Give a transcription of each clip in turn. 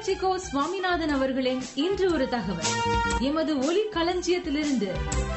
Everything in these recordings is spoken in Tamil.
தென்கட்சி கோ சுவாமிநாதன் அவர்களின் இன்று ஒரு தகவல் எமது ஒலி களஞ்சியத்திலிருந்து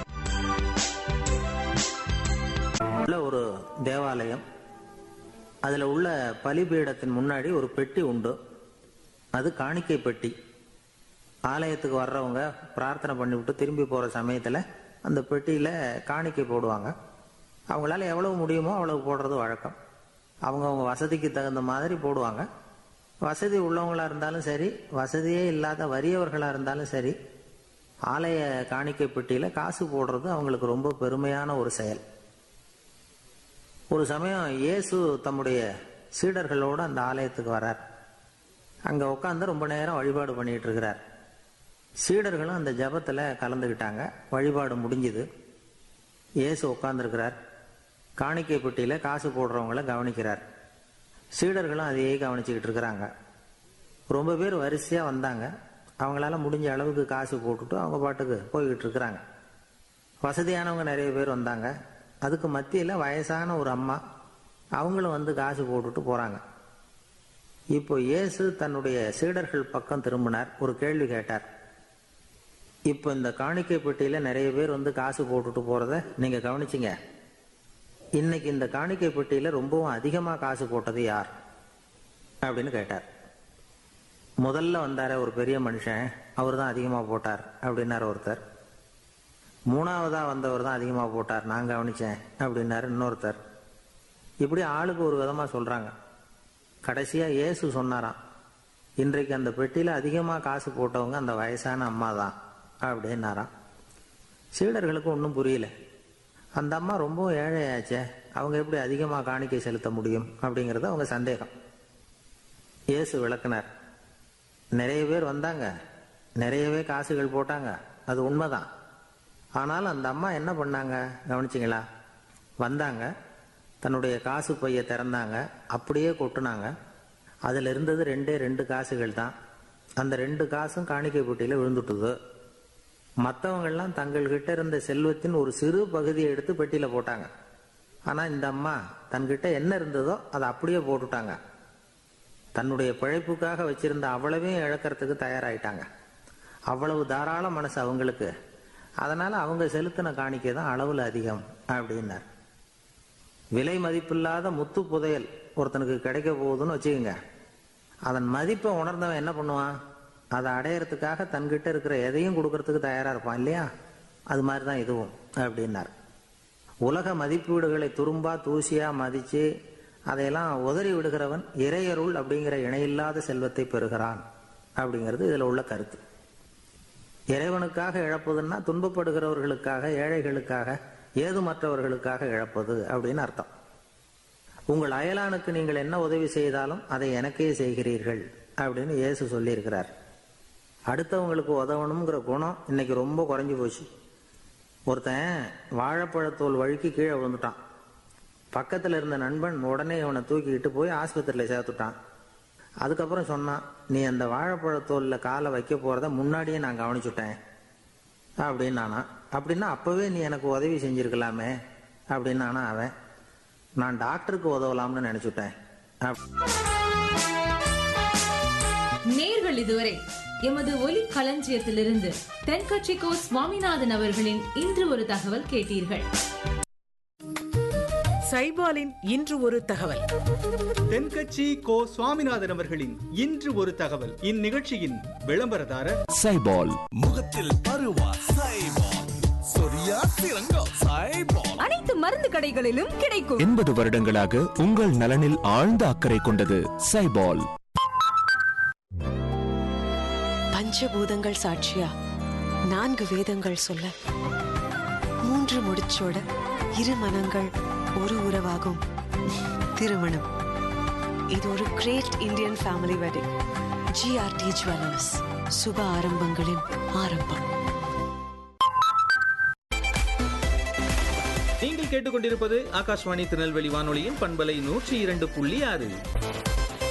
உள்ள ஒரு தேவாலயம் அதில் உள்ள பலிபீடத்தின் முன்னாடி ஒரு பெட்டி உண்டு அது காணிக்கை பெட்டி ஆலயத்துக்கு வர்றவங்க பிரார்த்தனை பண்ணிவிட்டு திரும்பி போகிற சமயத்தில் அந்த பெட்டியில் காணிக்கை போடுவாங்க அவங்களால எவ்வளவு முடியுமோ அவ்வளவு போடுறது வழக்கம் அவங்க அவங்க வசதிக்கு தகுந்த மாதிரி போடுவாங்க வசதி உள்ளவங்களா இருந்தாலும் சரி வசதியே இல்லாத வறியவர்களாக இருந்தாலும் சரி ஆலய காணிக்கை பெட்டியில் காசு போடுறது அவங்களுக்கு ரொம்ப பெருமையான ஒரு செயல் ஒரு சமயம் இயேசு தம்முடைய சீடர்களோடு அந்த ஆலயத்துக்கு வரார் அங்கே உட்காந்து ரொம்ப நேரம் வழிபாடு பண்ணிட்டு இருக்கிறார் சீடர்களும் அந்த ஜபத்தில் கலந்துக்கிட்டாங்க வழிபாடு முடிஞ்சுது இயேசு உட்காந்துருக்கிறார் காணிக்கை பெட்டியில் காசு போடுறவங்கள கவனிக்கிறார் சீடர்களும் அதையே கவனிச்சுக்கிட்டு இருக்கிறாங்க ரொம்ப பேர் வரிசையாக வந்தாங்க அவங்களால முடிஞ்ச அளவுக்கு காசு போட்டுட்டு அவங்க பாட்டுக்கு போய்கிட்டு இருக்கிறாங்க வசதியானவங்க நிறைய பேர் வந்தாங்க அதுக்கு மத்தியில் வயசான ஒரு அம்மா அவங்களும் வந்து காசு போட்டுட்டு போகிறாங்க இப்போ இயேசு தன்னுடைய சீடர்கள் பக்கம் திரும்பினார் ஒரு கேள்வி கேட்டார் இப்போ இந்த காணிக்கை பெட்டியில் நிறைய பேர் வந்து காசு போட்டுட்டு போகிறத நீங்கள் கவனிச்சிங்க இன்னைக்கு இந்த காணிக்கை பெட்டியில் ரொம்பவும் அதிகமாக காசு போட்டது யார் அப்படின்னு கேட்டார் முதல்ல வந்தார ஒரு பெரிய மனுஷன் அவர் தான் அதிகமாக போட்டார் அப்படின்னார் ஒருத்தர் மூணாவதா வந்தவர் தான் அதிகமாக போட்டார் நான் கவனிச்சேன் அப்படின்னாரு இன்னொருத்தர் இப்படி ஆளுக்கு ஒரு விதமாக சொல்கிறாங்க கடைசியாக இயேசு சொன்னாராம் இன்றைக்கு அந்த பெட்டியில் அதிகமாக காசு போட்டவங்க அந்த வயசான அம்மா தான் அப்படின்னாராம் சீடர்களுக்கு ஒன்றும் புரியல அந்த அம்மா ரொம்ப ஏழையாச்சே அவங்க எப்படி அதிகமாக காணிக்கை செலுத்த முடியும் அப்படிங்கிறது அவங்க சந்தேகம் இயேசு விளக்குனார் நிறைய பேர் வந்தாங்க நிறையவே காசுகள் போட்டாங்க அது உண்மைதான் ஆனால் அந்த அம்மா என்ன பண்ணாங்க கவனிச்சிங்களா வந்தாங்க தன்னுடைய காசு பைய திறந்தாங்க அப்படியே கொட்டுனாங்க அதில் இருந்தது ரெண்டே ரெண்டு காசுகள் தான் அந்த ரெண்டு காசும் காணிக்கை பெட்டியில் விழுந்துட்டுது மற்றவங்கள்லாம் தங்கள்கிட்ட இருந்த செல்வத்தின் ஒரு சிறு பகுதியை எடுத்து பெட்டியில் போட்டாங்க ஆனால் இந்த அம்மா தன்கிட்ட என்ன இருந்ததோ அதை அப்படியே போட்டுட்டாங்க தன்னுடைய பிழைப்புக்காக வச்சிருந்த அவ்வளவையும் இழக்கிறதுக்கு தயாராயிட்டாங்க அவ்வளவு தாராள மனசு அவங்களுக்கு அதனால அவங்க செலுத்தின காணிக்கை தான் அளவில் அதிகம் அப்படின்னார் விலை மதிப்பில்லாத முத்து புதையல் ஒருத்தனுக்கு கிடைக்க போகுதுன்னு வச்சுக்கோங்க அதன் மதிப்பை உணர்ந்தவன் என்ன பண்ணுவான் அதை அடையறதுக்காக தன்கிட்ட இருக்கிற எதையும் கொடுக்கறதுக்கு தயாரா இருப்பான் இல்லையா அது மாதிரி தான் இதுவும் அப்படின்னார் உலக மதிப்பீடுகளை துரும்பா தூசியா மதிச்சு அதையெல்லாம் உதறி விடுகிறவன் இறையருள் அப்படிங்கிற இணையில்லாத செல்வத்தை பெறுகிறான் அப்படிங்கிறது இதுல உள்ள கருத்து இறைவனுக்காக இழப்பதுன்னா துன்பப்படுகிறவர்களுக்காக ஏழைகளுக்காக ஏதுமற்றவர்களுக்காக இழப்பது அப்படின்னு அர்த்தம் உங்கள் அயலானுக்கு நீங்கள் என்ன உதவி செய்தாலும் அதை எனக்கே செய்கிறீர்கள் அப்படின்னு இயேசு சொல்லியிருக்கிறார் அடுத்தவங்களுக்கு உதவணுங்கிற குணம் இன்னைக்கு ரொம்ப குறைஞ்சி போச்சு ஒருத்தன் வாழைப்பழத்தோல் வழுக்கி கீழே விழுந்துட்டான் பக்கத்தில் இருந்த நண்பன் உடனே இவனை தூக்கிக்கிட்டு போய் ஆஸ்பத்திரியில் சேர்த்துட்டான் அதுக்கப்புறம் சொன்னான் நீ அந்த வாழைப்பழத்தோலில் காலை வைக்க போகிறத முன்னாடியே நான் கவனிச்சுட்டேன் அப்படின்னானா அப்படின்னா அப்போவே நீ எனக்கு உதவி செஞ்சிருக்கலாமே அப்படின்னானா அவன் நான் டாக்டருக்கு உதவலாம்னு நினச்சிட்டேன் நேர்கள் இதுவரை எமது ஒலி களஞ்சியத்திலிருந்து தென்கட்சி கோ சுவாமிநாதன் அவர்களின் இன்று ஒரு தகவல் கேட்டீர்கள் சைபாலின் இன்று ஒரு தகவல் தென்கட்சி கோ சுவாமிநாதன் அவர்களின் இன்று ஒரு தகவல் இந்நிகழ்ச்சியின் விளம்பரதாரர் சைபால் முகத்தில் பருவா சைபால் சொரியா சிறங்கோ சைபால் அனைத்து மருந்து கடைகளிலும் கிடைக்கும் எண்பது வருடங்களாக உங்கள் நலனில் ஆழ்ந்த அக்கறை கொண்டது சைபால் பஞ்சபூதங்கள் சாட்சியா நான்கு வேதங்கள் சொல்ல மூன்று முடிச்சோட இரு மனங்கள் ஒரு உறவாகும் திருமணம் இது ஒரு great Indian family wedding GRT jewellers சுப ஆரம்பங்களின் ஆரம்பம் நீங்கள் கேட்டுக்கொண்டிருப்பது ஆகாஷ்வாணி திருநெல்வேலி வானொலியின் பண்பலை நூற்றி இரண்டு புள்ளி ஆறு